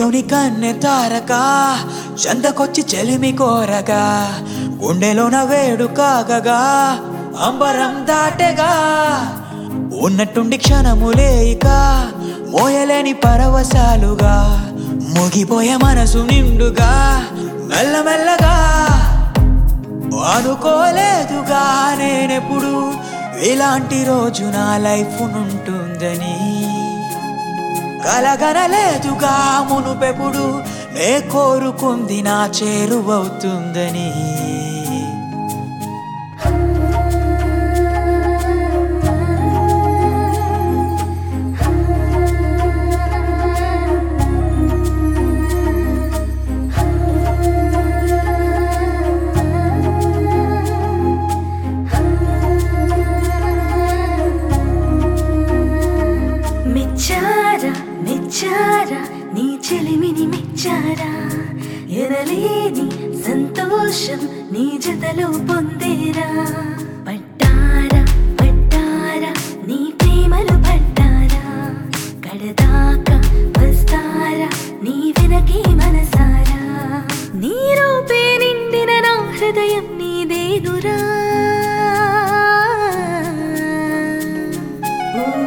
చేతిలోని కన్నె తారక చందకొచ్చి చెలిమి కోరగా గుండెలోన వేడు కాగగా అంబరం దాటగా ఉన్నట్టుండి క్షణములే ఇక మోయలేని పరవశాలుగా ముగిపోయే మనసు నిండుగా మెల్లమెల్లగా అనుకోలేదుగా నేనెప్పుడు ఇలాంటి రోజు నా లైఫ్ ఉంటుందని కలగనలేదుగా మునుపెప్పుడు నే కోరుకుంది నా చేరువవుతుందని మెచ్చారా మెచ్చారా నీ చెలిమిని మెచ్చారా ఎనలేని సంతోషం నీ జతలో పొందేరా పట్టారా పట్టారా నీ ప్రేమలు పట్టారా కడదాకా వస్తారా నీ వెనకే మనసారా నీ రూపే నిండిన నా హృదయం నీదేనురా ఓ